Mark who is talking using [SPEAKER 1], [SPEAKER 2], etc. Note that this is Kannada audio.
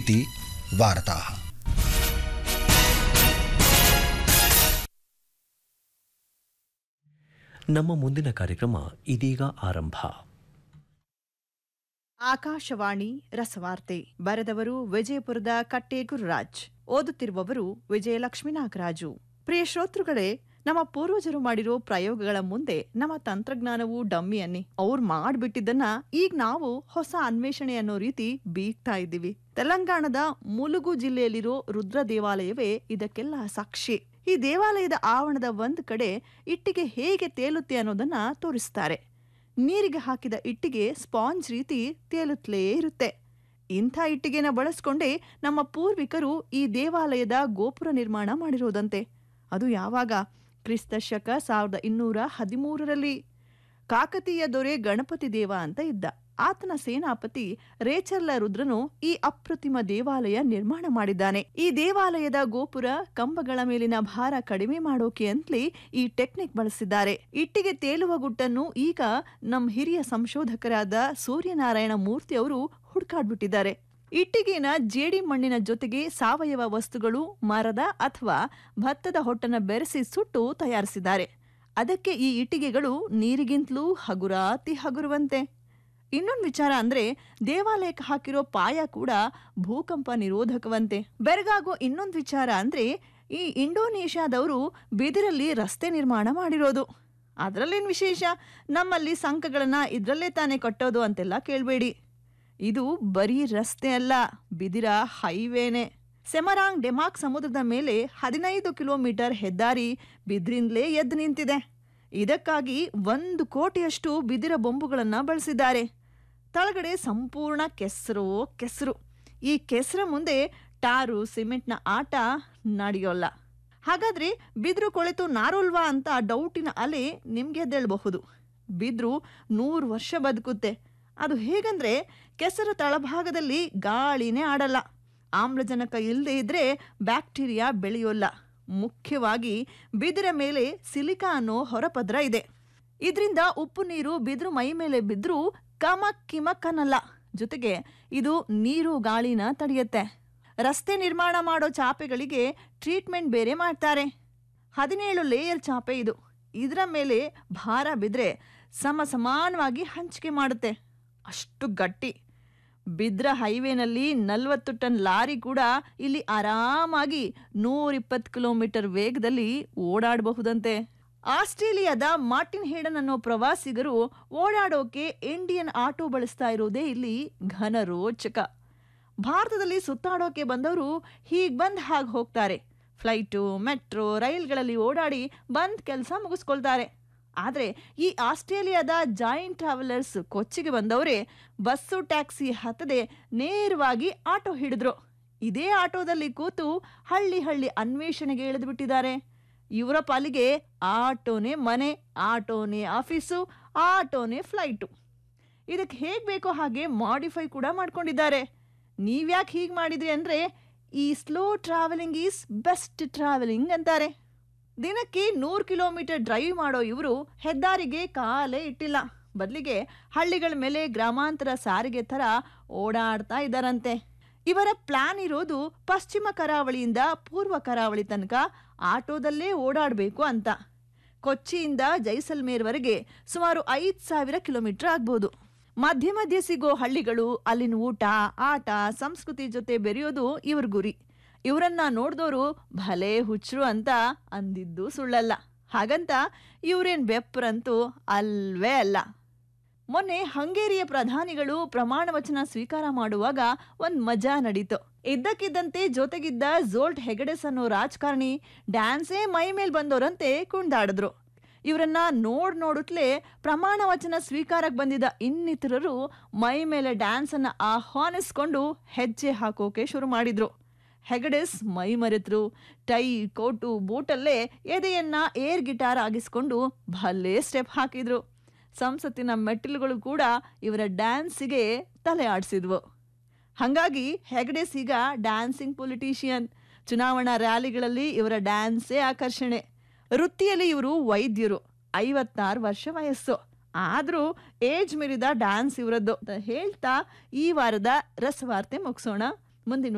[SPEAKER 1] इति वार्ताः
[SPEAKER 2] ನಮ್ಮ ಮುಂದಿನ ಕಾರ್ಯಕ್ರಮ ಇದೀಗ ಆರಂಭ
[SPEAKER 3] ಆಕಾಶವಾಣಿ ರಸವಾರ್ತೆ ಬರೆದವರು ವಿಜಯಪುರದ ಕಟ್ಟೆ ಗುರುರಾಜ್ ಓದುತ್ತಿರುವವರು ವಿಜಯಲಕ್ಷ್ಮೀ ನಾಗರಾಜು ಪ್ರಿಯ ಶ್ರೋತೃಗಳೇ ನಮ್ಮ ಪೂರ್ವಜರು ಮಾಡಿರೋ ಪ್ರಯೋಗಗಳ ಮುಂದೆ ನಮ್ಮ ತಂತ್ರಜ್ಞಾನವು ಡಮ್ಮಿ ಅನ್ನಿ ಅವ್ರು ಮಾಡ್ಬಿಟ್ಟಿದ್ದನ್ನ ಈಗ ನಾವು ಹೊಸ ಅನ್ವೇಷಣೆ ಅನ್ನೋ ರೀತಿ ಬೀಗ್ತಾ ಇದ್ದೀವಿ ತೆಲಂಗಾಣದ ಮುಲುಗು ಜಿಲ್ಲೆಯಲ್ಲಿರೋ ರುದ್ರ ದೇವಾಲಯವೇ ಇದಕ್ಕೆಲ್ಲ ಸಾಕ್ಷಿ ಈ ದೇವಾಲಯದ ಆವರಣದ ಒಂದ್ ಕಡೆ ಇಟ್ಟಿಗೆ ಹೇಗೆ ತೇಲುತ್ತೆ ಅನ್ನೋದನ್ನ ತೋರಿಸ್ತಾರೆ ನೀರಿಗೆ ಹಾಕಿದ ಇಟ್ಟಿಗೆ ಸ್ಪಾಂಜ್ ರೀತಿ ತೇಲುತ್ತಲೇ ಇರುತ್ತೆ ಇಂಥ ಇಟ್ಟಿಗೆನ ಬಳಸ್ಕೊಂಡೇ ನಮ್ಮ ಪೂರ್ವಿಕರು ಈ ದೇವಾಲಯದ ಗೋಪುರ ನಿರ್ಮಾಣ ಮಾಡಿರೋದಂತೆ ಅದು ಯಾವಾಗ ಕ್ರಿಸ್ತ ಶಕ ಸಾವಿರದ ಇನ್ನೂರ ಹದಿಮೂರರಲ್ಲಿ ಕಾಕತೀಯ ದೊರೆ ಗಣಪತಿ ದೇವ ಅಂತ ಇದ್ದ ಆತನ ಸೇನಾಪತಿ ರೇಚರ್ಲ ರುದ್ರನು ಈ ಅಪ್ರತಿಮ ದೇವಾಲಯ ನಿರ್ಮಾಣ ಮಾಡಿದ್ದಾನೆ ಈ ದೇವಾಲಯದ ಗೋಪುರ ಕಂಬಗಳ ಮೇಲಿನ ಭಾರ ಕಡಿಮೆ ಮಾಡೋಕೆ ಅಂತಲೇ ಈ ಟೆಕ್ನಿಕ್ ಬಳಸಿದ್ದಾರೆ ಇಟ್ಟಿಗೆ ತೇಲುವ ಗುಟ್ಟನ್ನು ಈಗ ನಮ್ ಹಿರಿಯ ಸಂಶೋಧಕರಾದ ಸೂರ್ಯನಾರಾಯಣ ಮೂರ್ತಿ ಅವರು ಹುಡುಕಾಡ್ಬಿಟ್ಟಿದ್ದಾರೆ ಇಟ್ಟಿಗೆನ ಜೇಡಿ ಮಣ್ಣಿನ ಜೊತೆಗೆ ಸಾವಯವ ವಸ್ತುಗಳು ಮರದ ಅಥವಾ ಭತ್ತದ ಹೊಟ್ಟನ್ನ ಬೆರೆಸಿ ಸುಟ್ಟು ತಯಾರಿಸಿದ್ದಾರೆ ಅದಕ್ಕೆ ಈ ಇಟ್ಟಿಗೆಗಳು ನೀರಿಗಿಂತಲೂ ಹಗುರಾತಿ ಹಗುರುವಂತೆ ಇನ್ನೊಂದು ವಿಚಾರ ಅಂದ್ರೆ ದೇವಾಲಯಕ್ಕೆ ಹಾಕಿರೋ ಪಾಯ ಕೂಡ ಭೂಕಂಪ ನಿರೋಧಕವಂತೆ ಬೆರಗಾಗೋ ಇನ್ನೊಂದು ವಿಚಾರ ಅಂದ್ರೆ ಈ ಇಂಡೋನೇಷ್ಯಾದವರು ಬಿದಿರಲ್ಲಿ ರಸ್ತೆ ನಿರ್ಮಾಣ ಮಾಡಿರೋದು ಅದರಲ್ಲೇನು ವಿಶೇಷ ನಮ್ಮಲ್ಲಿ ಸಂಕಗಳನ್ನ ಇದ್ರಲ್ಲೇ ತಾನೇ ಕಟ್ಟೋದು ಅಂತೆಲ್ಲ ಕೇಳಬೇಡಿ ಇದು ಬರೀ ರಸ್ತೆ ಅಲ್ಲ ಬಿದಿರ ಹೈವೇನೆ ಸೆಮರಾಂಗ್ ಡೆಮಾಕ್ ಸಮುದ್ರದ ಮೇಲೆ ಹದಿನೈದು ಕಿಲೋಮೀಟರ್ ಹೆದ್ದಾರಿ ಬಿದ್ರಿಂದಲೇ ಎದ್ದು ನಿಂತಿದೆ ಇದಕ್ಕಾಗಿ ಒಂದು ಕೋಟಿಯಷ್ಟು ಬಿದಿರ ಬೊಂಬುಗಳನ್ನ ಬಳಸಿದ್ದಾರೆ ತಳಗಡೆ ಸಂಪೂರ್ಣ ಕೆಸರು ಕೆಸರು ಈ ಕೆಸರ ಮುಂದೆ ಟಾರು ಸಿಮೆಂಟ್ನ ಆಟ ನಡೆಯೋಲ್ಲ ಹಾಗಾದ್ರೆ ಬಿದ್ರು ಕೊಳೆತು ನಾರೋಲ್ವಾ ಅಂತ ಡೌಟಿನ ಅಲೆ ನಿಮ್ಗೆ ಎದ್ದೇಳಬಹುದು ಬಿದ್ರು ನೂರು ವರ್ಷ ಬದುಕುತ್ತೆ ಅದು ಹೇಗಂದ್ರೆ ಕೆಸರು ತಳಭಾಗದಲ್ಲಿ ಗಾಳಿನೇ ಆಡಲ್ಲ ಆಮ್ಲಜನಕ ಇಲ್ಲದೆ ಇದ್ರೆ ಬ್ಯಾಕ್ಟೀರಿಯಾ ಬೆಳೆಯೋಲ್ಲ ಮುಖ್ಯವಾಗಿ ಬಿದಿರ ಮೇಲೆ ಸಿಲಿಕಾ ಅನ್ನೋ ಹೊರಪದ್ರ ಇದೆ ಇದರಿಂದ ಉಪ್ಪು ನೀರು ಬಿದ್ರು ಮೈ ಮೇಲೆ ಬಿದ್ರೂ ಕಮಕ್ ಕಿಮಕ್ ಅನ್ನಲ್ಲ ಜೊತೆಗೆ ಇದು ನೀರು ಗಾಳಿನ ತಡೆಯುತ್ತೆ ರಸ್ತೆ ನಿರ್ಮಾಣ ಮಾಡೋ ಚಾಪೆಗಳಿಗೆ ಟ್ರೀಟ್ಮೆಂಟ್ ಬೇರೆ ಮಾಡ್ತಾರೆ ಹದಿನೇಳು ಲೇಯರ್ ಚಾಪೆ ಇದು ಇದರ ಮೇಲೆ ಭಾರ ಬಿದ್ರೆ ಸಮ ಸಮಾನವಾಗಿ ಹಂಚಿಕೆ ಮಾಡುತ್ತೆ ಅಷ್ಟು ಗಟ್ಟಿ ಬಿದ್ರ ಹೈವೇನಲ್ಲಿ ನಲವತ್ತು ಟನ್ ಲಾರಿ ಕೂಡ ಇಲ್ಲಿ ಆರಾಮಾಗಿ ನೂರಿಪ್ಪತ್ತು ಕಿಲೋಮೀಟರ್ ವೇಗದಲ್ಲಿ ಓಡಾಡಬಹುದಂತೆ ಆಸ್ಟ್ರೇಲಿಯಾದ ಮಾರ್ಟಿನ್ ಹೇಡನ್ ಅನ್ನೋ ಪ್ರವಾಸಿಗರು ಓಡಾಡೋಕೆ ಇಂಡಿಯನ್ ಆಟೋ ಬಳಸ್ತಾ ಇರೋದೇ ಇಲ್ಲಿ ಘನ ರೋಚಕ ಭಾರತದಲ್ಲಿ ಸುತ್ತಾಡೋಕೆ ಬಂದವರು ಹೀಗ್ ಬಂದ್ ಹಾಗೆ ಹೋಗ್ತಾರೆ ಫ್ಲೈಟು ಮೆಟ್ರೋ ರೈಲ್ಗಳಲ್ಲಿ ಓಡಾಡಿ ಬಂದ್ ಕೆಲಸ ಮುಗಿಸ್ಕೊಳ್ತಾರೆ ಆದರೆ ಈ ಆಸ್ಟ್ರೇಲಿಯಾದ ಜಾಯಿಂಟ್ ಟ್ರಾವೆಲರ್ಸ್ ಕೊಚ್ಚಿಗೆ ಬಂದವರೇ ಬಸ್ಸು ಟ್ಯಾಕ್ಸಿ ಹತ್ತದೆ ನೇರವಾಗಿ ಆಟೋ ಹಿಡಿದ್ರು ಇದೇ ಆಟೋದಲ್ಲಿ ಕೂತು ಹಳ್ಳಿ ಹಳ್ಳಿ ಅನ್ವೇಷಣೆಗೆ ಇಳಿದು ಬಿಟ್ಟಿದ್ದಾರೆ ಇವರ ಪಾಲಿಗೆ ಆಟೋನೇ ಮನೆ ಆಟೋನೇ ಆಫೀಸು ಆಟೋನೇ ಫ್ಲೈಟು ಇದಕ್ಕೆ ಹೇಗೆ ಬೇಕೋ ಹಾಗೆ ಮಾಡಿಫೈ ಕೂಡ ಮಾಡ್ಕೊಂಡಿದ್ದಾರೆ ನೀವ್ಯಾಕೆ ಹೀಗೆ ಮಾಡಿದ್ರಿ ಅಂದರೆ ಈ slow travelling is best travelling ಅಂತಾರೆ ದಿನಕ್ಕೆ ನೂರು ಕಿಲೋಮೀಟರ್ ಡ್ರೈವ್ ಮಾಡೋ ಇವರು ಹೆದ್ದಾರಿಗೆ ಕಾಲೇ ಇಟ್ಟಿಲ್ಲ ಬದಲಿಗೆ ಹಳ್ಳಿಗಳ ಮೇಲೆ ಗ್ರಾಮಾಂತರ ಸಾರಿಗೆ ಥರ ಓಡಾಡ್ತಾ ಇದ್ದಾರಂತೆ ಇವರ ಪ್ಲಾನ್ ಇರೋದು ಪಶ್ಚಿಮ ಕರಾವಳಿಯಿಂದ ಪೂರ್ವ ಕರಾವಳಿ ತನಕ ಆಟೋದಲ್ಲೇ ಓಡಾಡಬೇಕು ಅಂತ ಕೊಚ್ಚಿಯಿಂದ ಜೈಸಲ್ಮೇರ್ವರೆಗೆ ಸುಮಾರು ಐದು ಸಾವಿರ ಕಿಲೋಮೀಟರ್ ಆಗ್ಬೋದು ಮಧ್ಯೆ ಮಧ್ಯೆ ಸಿಗೋ ಹಳ್ಳಿಗಳು ಅಲ್ಲಿನ ಊಟ ಆಟ ಸಂಸ್ಕೃತಿ ಜೊತೆ ಬೆರೆಯೋದು ಇವ್ರ ಗುರಿ ಇವರನ್ನ ನೋಡ್ದೋರು ಭಲೇ ಹುಚ್ಚರು ಅಂತ ಅಂದಿದ್ದು ಸುಳ್ಳಲ್ಲ ಹಾಗಂತ ಇವ್ರೇನ್ ಬೆಪ್ಪರಂತೂ ಅಲ್ವೇ ಅಲ್ಲ ಮೊನ್ನೆ ಹಂಗೇರಿಯ ಪ್ರಧಾನಿಗಳು ಪ್ರಮಾಣ ವಚನ ಸ್ವೀಕಾರ ಮಾಡುವಾಗ ಒಂದ್ ಮಜಾ ನಡೀತು ಇದ್ದಕ್ಕಿದ್ದಂತೆ ಜೊತೆಗಿದ್ದ ಝೋಲ್ಟ್ ಹೆಗಡೆಸ್ ಅನ್ನೋ ರಾಜಕಾರಣಿ ಡ್ಯಾನ್ಸೇ ಮೈ ಮೇಲ್ ಬಂದವರಂತೆ ಕುಣ್ದಾಡಿದ್ರು ಇವರನ್ನ ನೋಡ್ ನೋಡುತ್ತಲೇ ಪ್ರಮಾಣ ವಚನ ಸ್ವೀಕಾರಕ್ಕೆ ಬಂದಿದ್ದ ಇನ್ನಿತರರು ಮೈ ಮೇಲೆ ಡ್ಯಾನ್ಸ್ ಅನ್ನ ಆಹ್ವಾನಿಸ್ಕೊಂಡು ಹೆಜ್ಜೆ ಹಾಕೋಕೆ ಶುರು ಮಾಡಿದ್ರು ಹೆಗಡೆಸ್ ಮೈ ಮರೆತರು ಟೈ ಕೋಟು ಬೂಟಲ್ಲೇ ಎದೆಯನ್ನ ಏರ್ ಗಿಟಾರ್ ಆಗಿಸ್ಕೊಂಡು ಭಲ್ಲೇ ಸ್ಟೆಪ್ ಹಾಕಿದ್ರು ಸಂಸತ್ತಿನ ಮೆಟ್ಟಿಲುಗಳು ಕೂಡ ಇವರ ಡ್ಯಾನ್ಸಿಗೆ ತಲೆ ಆಡಿಸಿದ್ವು ಹಾಗಾಗಿ ಹೆಗಡೆಸ್ ಈಗ ಡ್ಯಾನ್ಸಿಂಗ್ ಪೊಲಿಟಿಷಿಯನ್ ಚುನಾವಣಾ ರ್ಯಾಲಿಗಳಲ್ಲಿ ಇವರ ಡ್ಯಾನ್ಸೇ ಆಕರ್ಷಣೆ ವೃತ್ತಿಯಲ್ಲಿ ಇವರು ವೈದ್ಯರು ಐವತ್ತಾರು ವರ್ಷ ವಯಸ್ಸು ಆದರೂ ಏಜ್ ಮೀರಿದ ಡ್ಯಾನ್ಸ್ ಇವರದ್ದು ಅಂತ ಹೇಳ್ತಾ ಈ ವಾರದ ರಸವಾರ್ತೆ ಮುಗಿಸೋಣ ಮುಂದಿನ